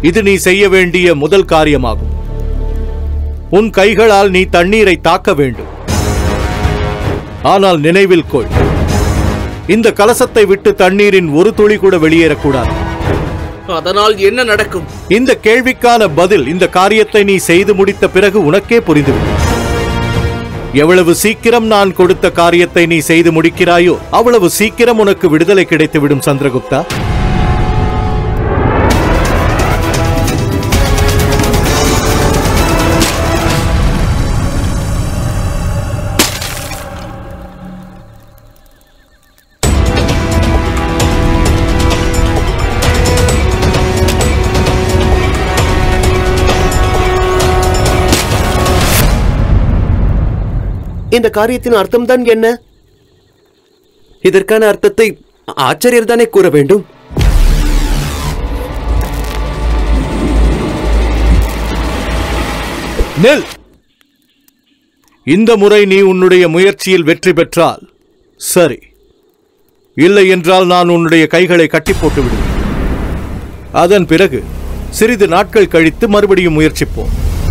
இது நீ செய்ய வேண்டிய முதல் காரியமாகும் உன் கைகளால் நீ தண்ணீரை தாக்க வேண்டும் ஆனால் நினைவில் கொள் இந்த கலசத்தை விட்டு தண்ணீரின் ஒரு துளி கூட வெளியேறக்கூடாது அதனால் என்ன நடக்கும் இந்த கேள்விக்கான பதில் இந்த காரியத்தை நீ செய்து முடித்த பிறகு உனக்கே புரிந்துவிடும் எவ்வளவு சீக்கிரம் நான் கொடுத்த காரியத்தை நீ செய்து முடிக்கிறாயோ அவ்வளவு சீக்கிரம் உனக்கு விடுதலை கிடைத்துவிடும் சந்திரகுப்தா இந்த காரியத்தின் அர்த்தம்தான் என்ன இதற்கான அர்த்தத்தை ஆச்சரியர் தானே கூற வேண்டும் நெல் இந்த முறை நீ உன்னுடைய முயற்சியில் வெற்றி பெற்றால் சரி இல்லை என்றால் நான் உன்னுடைய கைகளை கட்டி போட்டு விடுவேன் அதன் பிறகு சிறிது நாட்கள் கழித்து மறுபடியும் முயற்சிப்போம்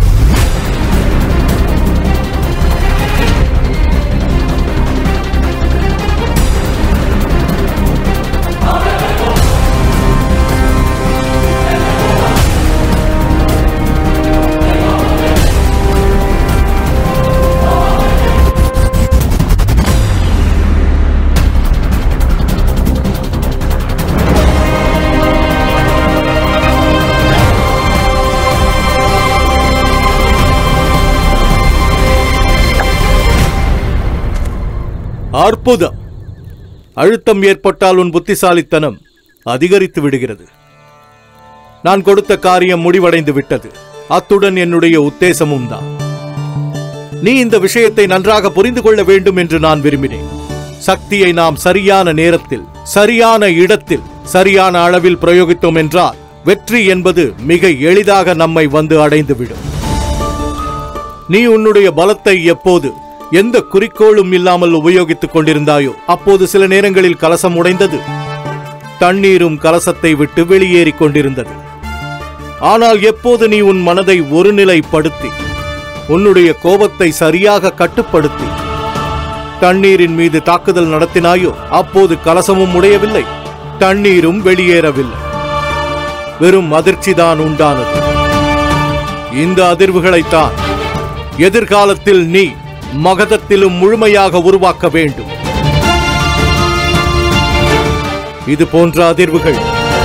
அற்புதம் அழுத்தம் ஏற்பட்டால் உன் புத்திசாலித்தனம் அதிகரித்து விடுகிறது நான் கொடுத்த காரியம் முடிவடைந்து விட்டது அத்துடன் என்னுடைய உத்தேசமும் தான் நீ இந்த விஷயத்தை நன்றாக புரிந்து கொள்ள வேண்டும் என்று நான் விரும்பினேன் சக்தியை நாம் சரியான நேரத்தில் சரியான இடத்தில் சரியான அளவில் பிரயோகித்தோம் என்றால் வெற்றி என்பது மிக எளிதாக நம்மை வந்து அடைந்துவிடும் நீ உன்னுடைய பலத்தை எப்போது எந்த குறிக்கோளும் இல்லாமல் உபயோகித்துக் கொண்டிருந்தாயோ அப்போது சில நேரங்களில் கலசம் உடைந்தது தண்ணீரும் கலசத்தை விட்டு வெளியேறிக் கொண்டிருந்தது ஆனால் எப்போது நீ உன் மனதை ஒருநிலைப்படுத்தி உன்னுடைய கோபத்தை சரியாக கட்டுப்படுத்தி தண்ணீரின் மீது தாக்குதல் நடத்தினாயோ அப்போது கலசமும் உடையவில்லை தண்ணீரும் வெளியேறவில்லை வெறும் அதிர்ச்சிதான் உண்டானது இந்த அதிர்வுகளைத்தான் எதிர்காலத்தில் நீ மகதத்திலும் முழுமையாக உருவாக்க வேண்டும் இது போன்ற அதிர்வுகள்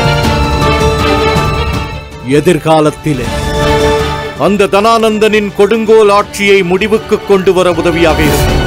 எதிர்காலத்திலே அந்த தனானந்தனின் கொடுங்கோல் ஆட்சியை முடிவுக்கு கொண்டு வர உதவியாக இருக்கும்